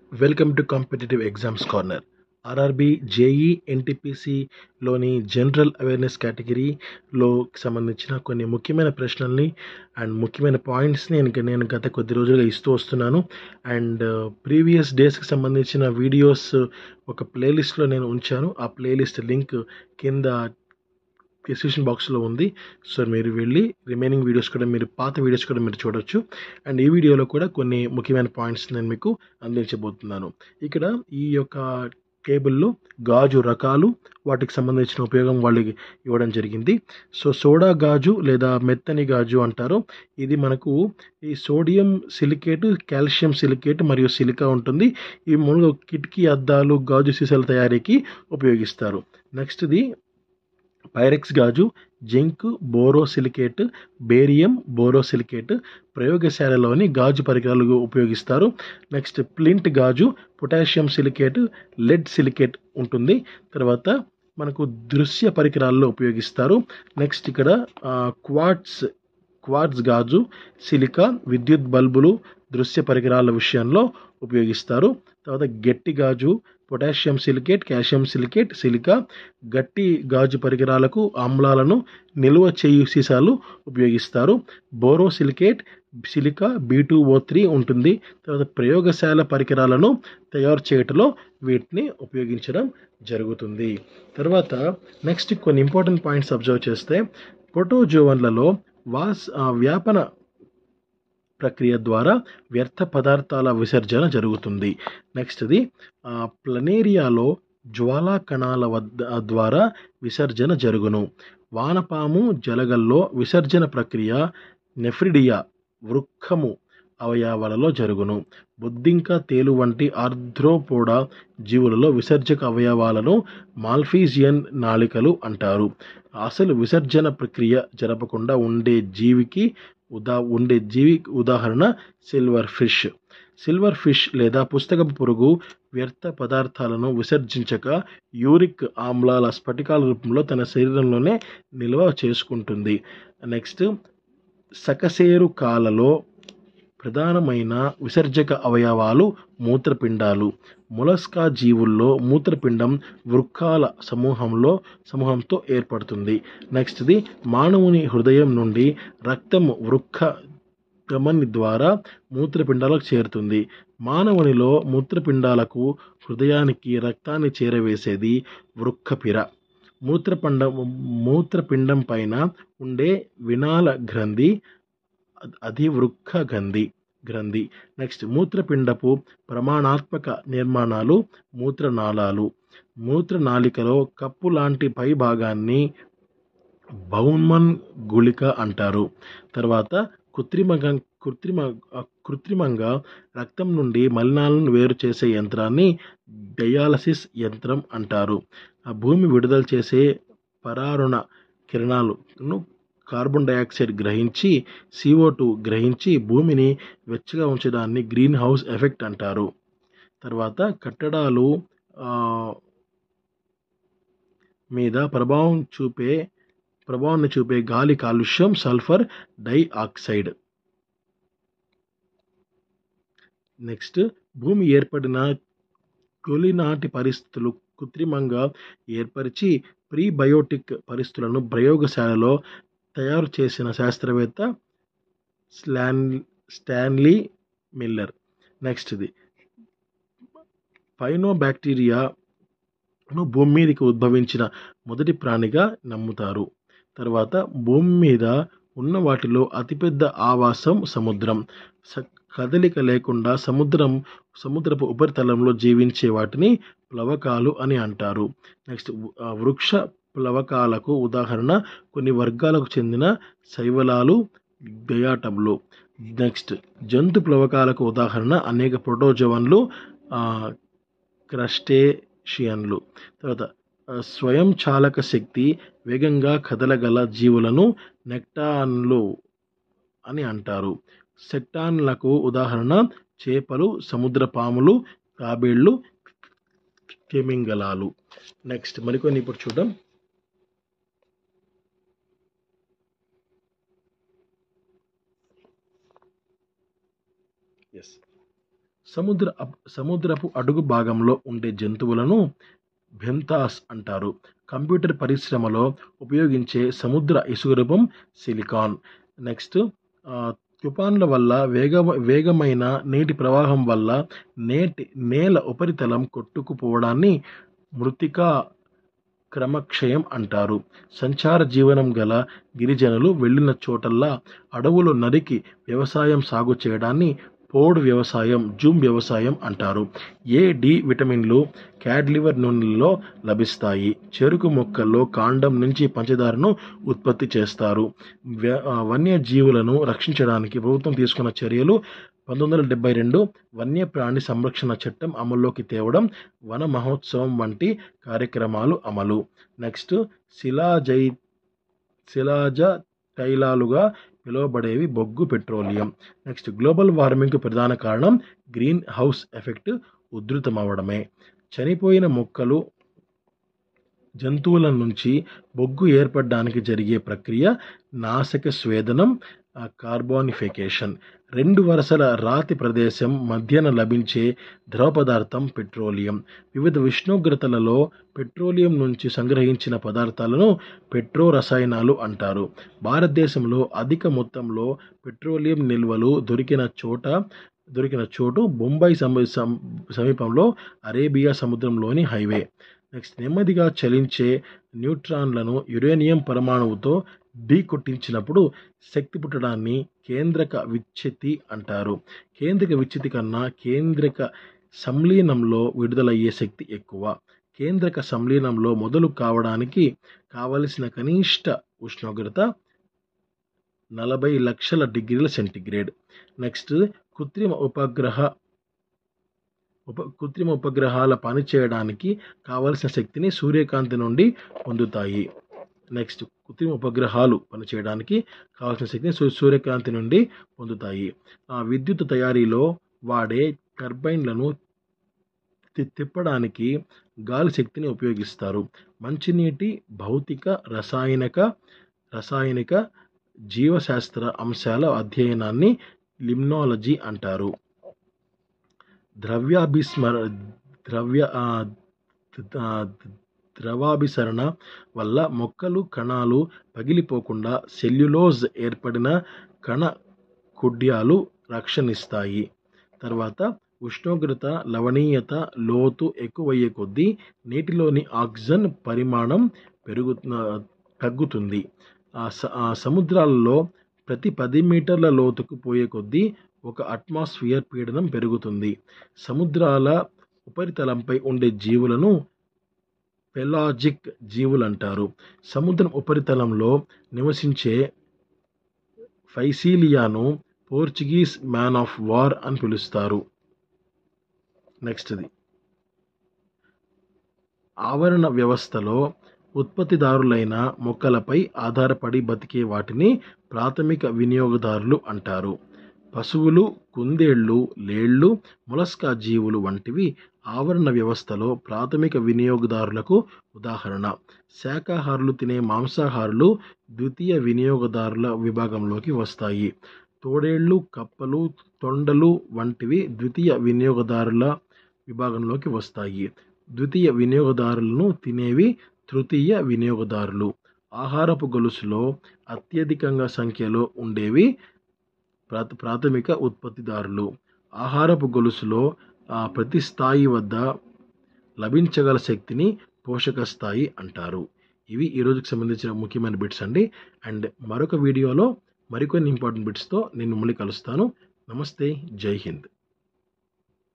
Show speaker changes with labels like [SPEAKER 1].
[SPEAKER 1] welcome to competitive exams corner RRB JE ఎన్టీపీసీలోని general awareness కేటగిరీలో సంబంధించిన కొన్ని ముఖ్యమైన ప్రశ్నల్ని అండ్ ముఖ్యమైన పాయింట్స్ని నేను నేను గత కొద్ది రోజులుగా ఇస్తూ వస్తున్నాను అండ్ ప్రీవియస్ డేస్కి సంబంధించిన వీడియోస్ ఒక ప్లేలిస్ట్లో నేను ఉంచాను ఆ ప్లేలిస్ట్ లింక్ కింద డిస్క్రిప్షన్ బాక్స్లో ఉంది సో మీరు వెళ్ళి రిమైనింగ్ వీడియోస్ కూడా మీరు పాత వీడియోస్ కూడా మీరు చూడొచ్చు అండ్ ఈ వీడియోలో కూడా కొన్ని ముఖ్యమైన పాయింట్స్ నేను మీకు అందించబోతున్నాను ఇక్కడ ఈ యొక్క టేబుల్లో గాజు రకాలు వాటికి సంబంధించిన ఉపయోగం వాళ్ళకి ఇవ్వడం జరిగింది సో సోడా గాజు లేదా మెత్తని గాజు అంటారు ఇది మనకు ఈ సోడియం సిలికేట్ కాల్షియం సిలికేట్ మరియు సిలికా ఉంటుంది ఈ మూడు కిటికీ అద్దాలు గాజు సీసాల తయారీకి ఉపయోగిస్తారు నెక్స్ట్ది పైరెక్స్ గాజు జింక్ బోరోసిలికేట్ బేరియం బోరోసిలికేట్ ప్రయోగశాలలోని గాజు పరికరాలు ఉపయోగిస్తారు నెక్స్ట్ ప్లింట్ గాజు పొటాషియం సిలికేట్ లెడ్ సిలికేట్ ఉంటుంది తర్వాత మనకు దృశ్య పరికరాల్లో ఉపయోగిస్తారు నెక్స్ట్ ఇక్కడ క్వాడ్స్ క్వాడ్స్ గాజు సిలికా విద్యుత్ బల్బులు దృశ్య పరికరాల విషయంలో ఉపయోగిస్తారు తర్వాత గట్టి గాజు potassium silicate calcium silicate silica గట్టి గాజు పరికరాలకు ఆమ్లాలను నిల్వ చేయు సీసాలు ఉపయోగిస్తారు borosilicate silica B two O three ఉంటుంది తర్వాత ప్రయోగశాల పరికరాలను తయారు చేయటంలో వీటిని ఉపయోగించడం జరుగుతుంది తర్వాత నెక్స్ట్ కొన్ని ఇంపార్టెంట్ పాయింట్స్ అబ్జర్వ్ చేస్తే పొటోజోవన్లలో వాస్ వ్యాపన ప్రక్రియ ద్వారా వ్యర్థ పదార్థాల విసర్జన జరుగుతుంది నెక్స్ట్ది ప్లనేరియాలో జ్వాలా కణాల వద్ద ద్వారా విసర్జన జరుగును వానపాము జలగల్లో విసర్జన ప్రక్రియ నెఫ్రిడియా వృక్కము అవయవాలలో జరుగును బొద్దింక తేలు వంటి ఆర్ధ్రోపోడా జీవులలో విసర్జక అవయవాలను మాల్ఫీజియన్ నాళికలు అంటారు అసలు విసర్జన ప్రక్రియ జరపకుండా ఉండే జీవికి ఉదా ఉండే జీవి ఉదాహరణ సిల్వర్ ఫిష్ సిల్వర్ ఫిష్ లేదా పుస్తకపు పురుగు వ్యర్థ పదార్థాలను విసర్జించక యూరిక్ ఆమ్లాల స్ఫటికాల రూపంలో తన శరీరంలోనే నిల్వ చేసుకుంటుంది నెక్స్ట్ సకసేరు కాలలో ప్రధానమైన విసర్జక అవయవాలు మూత్రపిండాలు మొలస్కా జీవుల్లో మూత్రపిండం వృక్కాల సమూహంలో సమూహంతో ఏర్పడుతుంది నెక్స్ట్ది మానవుని హృదయం నుండి రక్తం వృక్క గమని ద్వారా మూత్రపిండాలకు చేరుతుంది మానవునిలో మూత్రపిండాలకు హృదయానికి రక్తాన్ని చేరవేసేది వృక్కపిర మూత్రపిండం మూత్రపిండం పైన ఉండే వినాల గ్రంథి అది వృక్క గంధి గ్రంథి నెక్స్ట్ మూత్రపిండపు ప్రమాణాత్మక నిర్మాణాలు మూత్రనాళాలు మూత్రనాళికలో కప్పు లాంటి పై భాగాన్ని బౌన్మన్ గుళిక అంటారు తర్వాత కృత్రిమంగా కృత్రిమ కృత్రిమంగా రక్తం నుండి మలినాలను వేరు చేసే యంత్రాన్ని డయాలసిస్ యంత్రం అంటారు ఆ భూమి విడుదల చేసే పరారుణ కిరణాలను కార్బన్ డయాక్సైడ్ గ్రహించి సిఓ టూ గ్రహించి భూమిని వెచ్చగా ఉంచడాన్ని గ్రీన్ హౌస్ ఎఫెక్ట్ అంటారు తర్వాత కట్టడాలు మీద ప్రభావం చూపే ప్రభావాన్ని చూపే గాలి కాలుష్యం సల్ఫర్ డైఆక్సైడ్ నెక్స్ట్ భూమి ఏర్పడిన తొలినాటి పరిస్థితులు కృత్రిమంగా ఏర్పరిచి ప్రీబయోటిక్ పరిస్థితులను ప్రయోగశాలలో తయారు చేసిన శాస్త్రవేత్త స్లాన్ స్టాన్లీ మిల్లర్ నెక్స్ట్ది పైనో బ్యాక్టీరియాను భూమి మీదకి ఉద్భవించిన మొదటి ప్రాణిగా నమ్ముతారు తర్వాత భూమి మీద ఉన్న వాటిలో అతిపెద్ద ఆవాసం సముద్రం కదలిక లేకుండా సముద్రం సముద్రపు ఉపరితలంలో జీవించే వాటిని ప్లవకాలు అని అంటారు నెక్స్ట్ వృక్ష ప్లవకాలకు ఉదాహరణ కొన్ని వర్గాలకు చెందిన శైవలాలు గయాటంలు నెక్స్ట్ జంతు ప్లవకాలకు ఉదాహరణ అనేక ప్రోటోజవన్లు క్రస్టేషియన్లు తర్వాత స్వయం చాలక శక్తి వేగంగా కదలగల జీవులను నెక్టాన్లు అని అంటారు సెక్టాన్లకు ఉదాహరణ చేపలు సముద్ర పాములు తాబేళ్లు కెమింగలాలు నెక్స్ట్ మరికొన్ని ఇప్పుడు చూద్దాం ఎస్ సముద్ర అప్- సముద్రపు అడుగు భాగంలో ఉండే జంతువులను బెంతాస్ అంటారు కంప్యూటర్ పరిశ్రమలో ఉపయోగించే సముద్ర ఇసుక రూపం సిలికాన్ నెక్స్ట్ ఆ, తుఫాన్ల వల్ల వేగ వేగమైన నీటి ప్రవాహం వల్ల నేటి నేల ఉపరితలం కొట్టుకుపోవడాన్ని మృతికా క్రమక్షయం అంటారు సంచార జీవనం గల గిరిజనులు వెళ్ళిన చోటల్లా అడవులు నరికి వ్యవసాయం సాగు చేయడాన్ని పోడు వ్యవసాయం జూమ్ వ్యవసాయం అంటారు ఏ డి విటమిన్లు క్యాడ్లివర్ నూనెల్లో లభిస్తాయి చెరుకు మొక్కల్లో కాండం నుంచి పంచదారను ఉత్పత్తి చేస్తారు వ్య- ఆ, వన్యజీవులను రక్షించడానికి ప్రభుత్వం తీసుకున్న చర్యలు పంతొమ్మిది వందల డెబ్బై రెండు వన్యప్రాణి సంరక్షణ చట్టం అమల్లోకి తేవడం వన మహోత్సవం వంటి కార్యక్రమాలు అమలు నెక్స్ట్ శిలాజై శిలాజ తైలాలుగా పిలువబడేవి బొగ్గు పెట్రోలియం నెక్స్ట్ గ్లోబల్ వార్మింగ్కు ప్రధాన కారణం గ్రీన్ హౌస్ ఎఫెక్ట్ ఉధృతమవడమే చనిపోయిన మొక్కలు జంతువుల నుంచి బొగ్గు ఏర్పడడానికి జరిగే ప్రక్రియ నాశక స్వేదనం ఆ, కార్బోనిఫికేషన్ రెండు వరుసల రాతి ప్రదేశం మధ్యన లభించే ద్రవ పదార్థం పెట్రోలియం వివిధ ఉష్ణోగ్రతలలో పెట్రోలియం నుంచి సంగ్రహించిన పదార్థాలను పెట్రో రసాయనాలు అంటారు భారతదేశంలో అధిక మొత్తంలో పెట్రోలియం నిల్వలు దొరికిన చోట దొరికిన చోటు బొంబాయి సమ సం- సమీపంలో అరేబియా సముద్రంలోని హైవే నెక్స్ట్ నెమ్మదిగా చలించే న్యూట్రాన్లను యురేనియం పరమాణువుతో ఢీ కొట్టించినప్పుడు శక్తి పుట్టడాన్ని కేంద్రక విచ్ఛితి అంటారు కేంద్రక విచ్ఛితి కన్నా కేంద్రక సంలీనంలో విడుదలయ్యే శక్తి ఎక్కువ కేంద్రక సంలీనంలో మొదలు కావడానికి కావలసిన కనిష్ట ఉష్ణోగ్రత నలభై లక్షల డిగ్రీల సెంటిగ్రేడ్ నెక్స్ట్ కృత్రిమ ఉపగ్రహ ఉప కృత్రిమ ఉపగ్రహాల పనిచేయడానికి కావలసిన శక్తిని సూర్యకాంతి నుండి పొందుతాయి నెక్స్ట్ కృత్రిమ ఉపగ్రహాలు పనిచేయడానికి కావాల్సిన శక్తిని సూ- సూర్యకాంతి నుండి పొందుతాయి ఆ విద్యుత్ తయారీలో వాడే టర్బైన్లను తి- తిప్పడానికి గాలి శక్తిని ఉపయోగిస్తారు మంచినీటి భౌతిక రసాయనిక రసాయనిక జీవశాస్త్ర అంశాల అధ్యయనాన్ని లిమ్నాలజీ అంటారు ద్రవ్యాభిస్మర ద్రవ్య ఆ, ద- ఆ, ద్రవాభిసరణ వల్ల మొక్కలు కణాలు పగిలిపోకుండా సెల్యులోజ్ ఏర్పడిన కణ కుడ్యాలు రక్షణిస్తాయి తర్వాత ఉష్ణోగ్రత లవణీయత లోతు ఎక్కువయ్యే కొద్దీ నీటిలోని ఆక్సిజన్ పరిమాణం పెరుగు తగ్గుతుంది ఆ స- ఆ సముద్రాలలో ప్రతి పది మీటర్ల లోతుకు పోయే కొద్దీ ఒక అట్మాస్ఫియర్ పీడనం పెరుగుతుంది సముద్రాల ఉపరితలంపై ఉండే జీవులను పెలాజిక్ జీవులు అంటారు సముద్రం ఉపరితలంలో నివసించే ఫైసీలియాను పోర్చుగీస్ మ్యాన్ ఆఫ్ వార్ అని పిలుస్తారు నెక్స్ట్ది ఆవరణ వ్యవస్థలో ఉత్పత్తిదారులైన మొక్కలపై ఆధారపడి బతికే వాటిని ప్రాథమిక వినియోగదారులు అంటారు పశువులు కుందేళ్ళు లేళ్ళు మొలస్కా జీవులు వంటివి ఆవరణ వ్యవస్థలో ప్రాథమిక వినియోగదారులకు ఉదాహరణ శాకాహారులు తినే మాంసాహారులు ద్వితీయ వినియోగదారుల విభాగంలోకి వస్తాయి తోడేళ్ళు కప్పలు తొండలు వంటివి ద్వితీయ వినియోగదారుల విభాగంలోకి వస్తాయి ద్వితీయ వినియోగదారులను తినేవి తృతీయ వినియోగదారులు ఆహారపు గొలుసులో అత్యధికంగా సంఖ్యలో ఉండేవి ప్రాథ ప్రాథమిక ఉత్పత్తిదారులు ఆహారపు గొలుసులో ఆ, ప్రతి స్థాయి వద్ద లభించగల శక్తిని పోషక స్థాయి అంటారు ఇవి ఈ రోజుకి సంబంధించిన ముఖ్యమైన బిట్స్ అండి అండ్ మరొక వీడియోలో మరికొన్ని ఇంపార్టెంట్ బిట్స్తో నేను మళ్ళీ కలుస్తాను నమస్తే జై హింద్